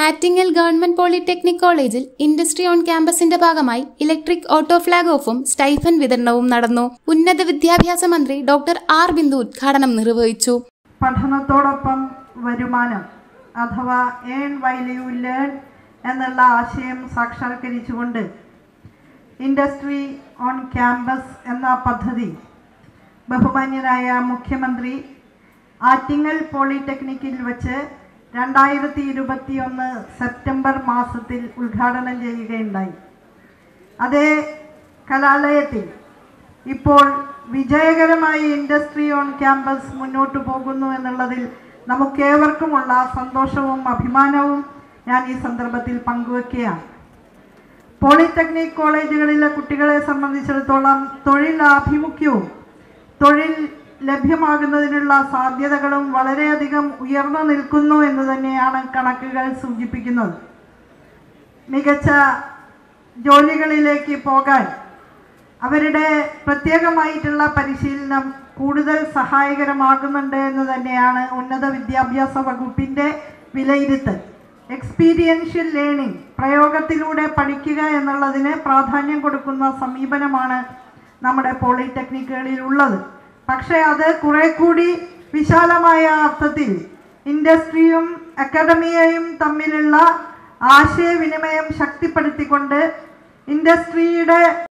Attingal government polytechnic കോളേജിൽ industry on ക്യാമ്പസിന്റെ ഭാഗമായി ഇലക്ട്രിക് ഓട്ടോ ഫ്ളാഗ് ഓഫും സ്റ്റൈഫൻ വിതരണവും നടന്നു ഉന്നത വിദ്യാഭ്യാസ മന്ത്രി ഡോക്ടർ ആർ ബിന്ദു ഉദ്ഘാടനം നിർവഹിച്ചു പഠനത്തോടൊപ്പം വരുമാനം അഥവാ ഏൺ വൈൽ യു ലേൺ എന്നുള്ള ആശയം സാക്ഷാത്കരിച്ചുകൊണ്ട് ഇൻഡസ്ട്രി ഓൺ ക്യാമ്പസ് എന്ന പദ്ധതി ബഹുമാന്യനായ മുഖ്യമന്ത്രി ആറ്റിങ്ങൽ പോളിടെക്നിക്കിൽ വെച്ച് രണ്ടായിരത്തി ഇരുപത്തിയൊന്ന് സെപ്റ്റംബർ മാസത്തിൽ ഉദ്ഘാടനം ചെയ്യുകയുണ്ടായി അതേ കലാലയത്തിൽ ഇപ്പോൾ വിജയകരമായി ഇൻഡസ്ട്രി ഓൺ ക്യാമ്പസ് മുന്നോട്ട് പോകുന്നു എന്നുള്ളതിൽ നമുക്കേവർക്കുമുള്ള സന്തോഷവും അഭിമാനവും ഞാൻ ഈ സന്ദർഭത്തിൽ പങ്കുവെക്കുകയാണ് പോളിടെക്നിക് കോളേജുകളിലെ കുട്ടികളെ സംബന്ധിച്ചിടത്തോളം തൊഴിലാഭിമുഖ്യവും തൊഴിൽ ലഭ്യമാകുന്നതിനുള്ള സാധ്യതകളും വളരെയധികം ഉയർന്നു നിൽക്കുന്നു എന്ന് തന്നെയാണ് കണക്കുകൾ സൂചിപ്പിക്കുന്നത് മികച്ച ജോലികളിലേക്ക് പോകാൻ അവരുടെ പ്രത്യേകമായിട്ടുള്ള പരിശീലനം കൂടുതൽ സഹായകരമാകുന്നുണ്ട് എന്ന് തന്നെയാണ് ഉന്നത വിദ്യാഭ്യാസ വകുപ്പിൻ്റെ വിലയിരുത്തൽ എക്സ്പീരിയൻഷ്യൽ ലേണിംഗ് പ്രയോഗത്തിലൂടെ പഠിക്കുക എന്നുള്ളതിന് പ്രാധാന്യം കൊടുക്കുന്ന സമീപനമാണ് നമ്മുടെ പോളിടെക്നിക്കുകളിൽ ഉള്ളത് പക്ഷേ അത് കുറെ കൂടി വിശാലമായ അർത്ഥത്തിൽ ഇൻഡസ്ട്രിയും അക്കാഡമിയയും തമ്മിലുള്ള ആശയവിനിമയം ശക്തിപ്പെടുത്തിക്കൊണ്ട് ഇൻഡസ്ട്രിയുടെ